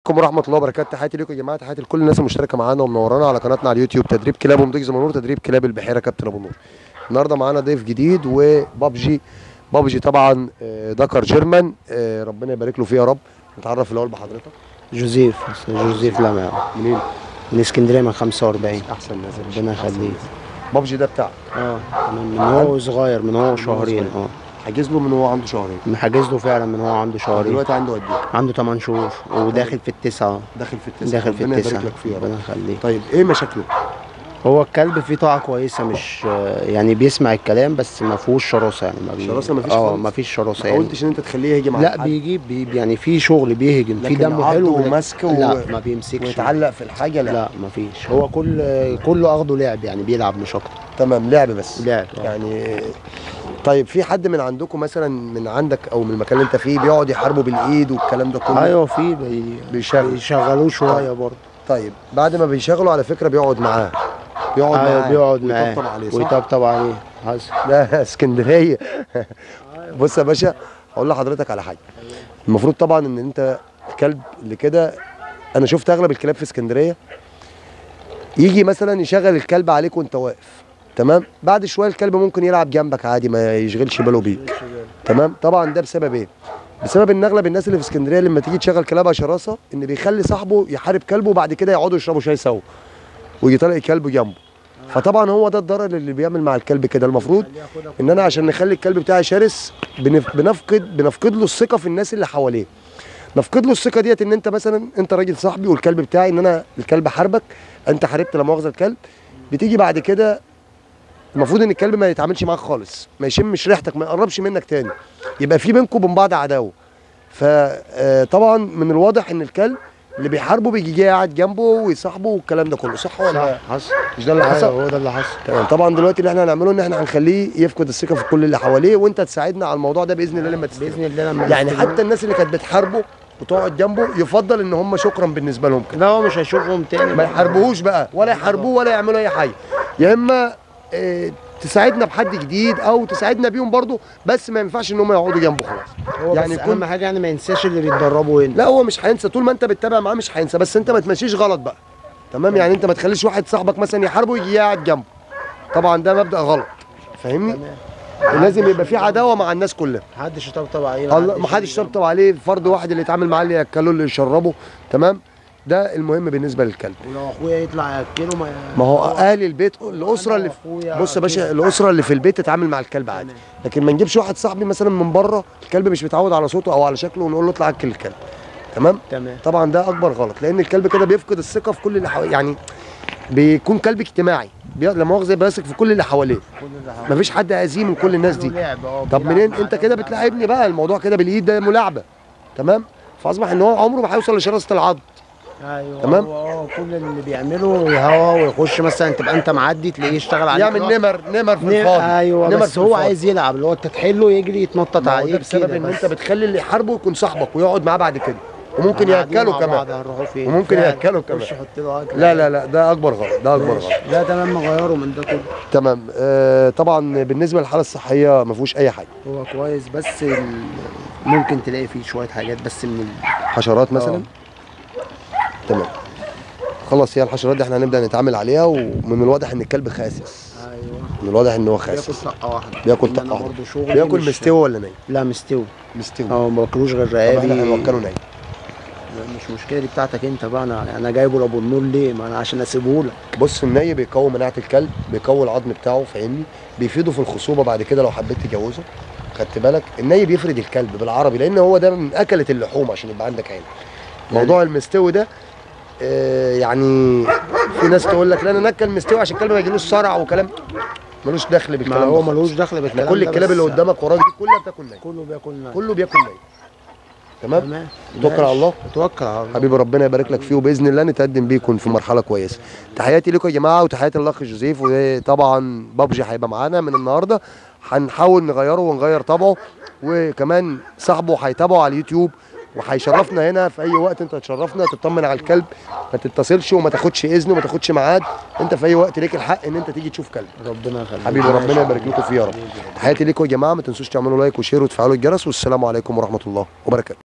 عليكم ورحمه الله وبركاته تحياتي لكم يا جماعه تحياتي لكل الناس المشتركه معانا ومنورانا على قناتنا على اليوتيوب تدريب كلاب ومضيق زمنور تدريب كلاب البحيره كابتن ابو نور النهارده معانا ضيف جديد وبابجي بابجي طبعا آه، دكر جيرمان آه، ربنا يبارك له فيه يا رب نتعرف الاول بحضرتك جوزيف جوزيف لمع منين من اسكندريه من 45 احسن ناس يا باشا. ربنا أحسن يخليك ناس. بابجي ده بتاعك اه من من هو صغير من هو شهرين اه حاجز له من هو عنده شهرين محجز له فعلا من هو عنده شهرين دلوقتي عنده قد ايه عنده 8 شهور وداخل في التسعه داخل في التسعه داخل في ربنا التسعه يبارك لك فيه يا رب ربنا يخليك طيب ايه مشاكله هو الكلب فيه طاعه كويسه مش يعني بيسمع الكلام بس ما فيهوش شراسه يعني ما بي... شراسة مفيش اه خالص؟ ما فيش شراسه ما يعني قلتش ان انت تخليه يهجم على لا حد بيجيب بي يعني في شغل بيهجم في لكن دمه عض حلو ومسك و- لا ما بيمسكش ويتعلق في الحاجه لا, لا ما فيش هو كل كله اخده لعب يعني بيلعب مش اكتر تمام لعب بس لعب آه. يعني طيب في حد من عندكم مثلا من عندك او من المكان اللي انت فيه بيقعد يحاربه بالايد والكلام ده كله ايوه في بي... بيشغل بيشغلوه شويه برضه طيب بعد ما بيشغله على فكره بيقعد معاه بيقعد ايوه معاه بيقعد معاه ويطبطب عليه صح؟ ويطبطب عليه حصل ده اسكندريه بص يا باشا هقول لحضرتك على حاجه المفروض طبعا ان انت الكلب اللي كده انا شفت اغلب الكلاب في اسكندريه يجي مثلا يشغل الكلب عليك وانت واقف تمام بعد شويه الكلب ممكن يلعب جنبك عادي ما يشغلش باله بيك تمام طبعا ده بسبب ايه بسبب ان اغلب الناس اللي في اسكندريه لما تيجي تشغل كلابها شراسه ان بيخلي صاحبه يحارب كلبه وبعد كده يقعدوا يشربوا شاي سوا ويجي طالع كلبه جنبه فطبعا هو ده الضرر اللي بيعمل مع الكلب كده المفروض ان انا عشان نخلي الكلب بتاعي شرس بنف- بنفقد بنفقد له الثقه في الناس اللي حواليه نفقد له الثقه ديت ان انت مثلا انت راجل صاحبي والكلب بتاعي ان انا الكلب حاربك انت حاربت لا مؤاخذه الكلب بتيجي بعد كده المفروض ان الكلب ما يتعاملش معاك خالص ما يشمش ريحتك ما يقربش منك تاني يبقى في بينكم وبين بعض عداوه فطبعا من الواضح ان الكلب اللي بيحاربه بيجي جاي قاعد جنبه ويصاحبه والكلام ده كله صح ولا لا؟ حصل مش ده اللي ايوه حصل؟ هو ده اللي حصل تمام طبعا دلوقتي اللي احنا هنعمله ان احنا هنخليه يفقد الثقه في كل اللي حواليه وانت تساعدنا على الموضوع ده باذن الله لما تستلم باذن الله لما يعني نستلم- حتى الناس اللي كانت بتحاربه وتقعد جنبه يفضل ان هم شكرا بالنسبه لهم كده لا هو مش هيشوفهم تاني ما يحاربوهوش بقى ولا يحاربوه ولا يعملوا اي حاجه يا اما اه تساعدنا بحد جديد او تساعدنا بيهم برضه بس ما ينفعش ان هم يقعدوا جنبه خلاص هو يعني يعني يكون- اهم حاجه يعني ما ينساش اللي بيتدربوا هنا لا هو مش هينسى طول ما انت بتتابع معاه مش هينسى بس انت ما تمشيش غلط بقى تمام يعني انت ما تخليش واحد صاحبك مثلا يحاربه يجي قاعد جنبه طبعا ده مبدا غلط فاهمني لازم يبقى في عداوه مع الناس كلها محدش يطبطب عليه الله ما حدش يطبطب عليه فرد واحد اللي يتعامل معاه اللي ياكله اللي يشربه تمام ده المهم بالنسبه للكلب ولو اخويا يطلع ياكله ما ما هو اهل البيت الاسره اللي أخويا بص يا باشا كده. الاسره اللي في البيت تتعامل مع الكلب عادي لكن ما نجيبش واحد صاحبي مثلا من بره الكلب مش متعود على صوته او على شكله ونقول له اطلع اكل الكلب تمام تمام طبعا ده اكبر غلط لان الكلب كده بيفقد الثقه في كل اللي حواليه يعني بيكون كلب اجتماعي بي... لا مؤاخذه بيثق في كل اللي حواليه كل اللي حواليه. مفيش حد اذيه من كل الناس دي لعب اه طب بيلعب منين مع انت ده كده وبيلعب بتلاعبني بقى الموضوع كده بالايد ده ملاعبه تمام فاصبح ان هو عمره ما هيوصل لشراسه العض ايوه تمام؟ هو اه كل اللي بيعمله يهوى ويخش مثلا تبقى انت معدي تلاقيه يشتغل عليك يعمل اللي هو- نمر نمر في ن- الفاضي ايوه نمر بس في هو الفاضي. عايز يلعب اللي هو انت تحله يجري يتنطط ما هو عليك ده بسبب كده ان بس. انت بتخلي اللي يحاربه يكون صاحبك ويقعد معاه بعد كده وممكن احنا قاعدين ياكله مع كمان بعض هنروحوا فين وممكن فعلا. ياكله كمان. خش حط له اكل لا لا لا ده اكبر غلط ده اكبر غلط لا تمام نغيره من ده كله تمام آه طبعا بالنسبه للحاله الصحيه ما فيهوش اي حاجه هو كويس بس ال... ممكن تلاقي فيه شويه حاجات بس من ال... حشرات مثلا تمام خلاص هي الحشرات دي احنا هنبدا نتعامل عليها ومن الواضح ان الكلب خاسس ايوه من الواضح ان هو بياكل خاسس طقه واحده بياكل إن طقه أنا واحدة. برضه شغلي بياكل مش- مستوي ولا ناي لا مستوي مستوي اه ما باكلوش غير طب احنا رقابي هنوكله ناي مش مشكله دي بتاعتك انت بقى انا انا جايبه لابو النور ليه ما انا عشان اسيبه لك بص الني بيقوي مناعه الكلب بيقوي العظم بتاعه فاهمني بيفيده في الخصوبه بعد كده لو حبيت تجوزه خدت بالك الني بيفرد الكلب بالعربي لان هو ده من اكله اللحوم عشان يبقى عندك علم موضوع المستوي ده آه يعني في ناس تقول لك لا انا ناكل مستوي عشان الكلب ما يجيلوش صرع وكلام ملوش دخل ما بالكلام هو ده ملوش دخل احنا بالكلام كل ده الكلاب بس اللي قدامك وراك دي كلها بتاكل ني كله بياكل ناي كله بياكل ني تمام تمام توكل على الله. توكل على الله حبيبي ربنا يبارك لك فيه وباذن الله نتقدم بيه يكون في مرحله كويسه تحياتي لكم يا جماعه وتحياتي للاخ جوزيف وطبعا بابجي هيبقى معانا من النهارده هنحاول نغيره ونغير طبعه وكمان صاحبه هيتابعه على اليوتيوب وهيشرفنا هنا في اي وقت انت تشرفنا تطمن على الكلب ما تتصلش وما تاخدش اذن وما تاخدش ميعاد انت في اي وقت ليك الحق ان انت تيجي تشوف كلب ربنا يخليك حبيبي ربنا يبارك لكم فيه يا رب تحياتي لكم يا جماعه ما تنسوش تعملوا لايك وشير وتفعلوا الجرس والسلام عليكم ورحمه الله وبركاته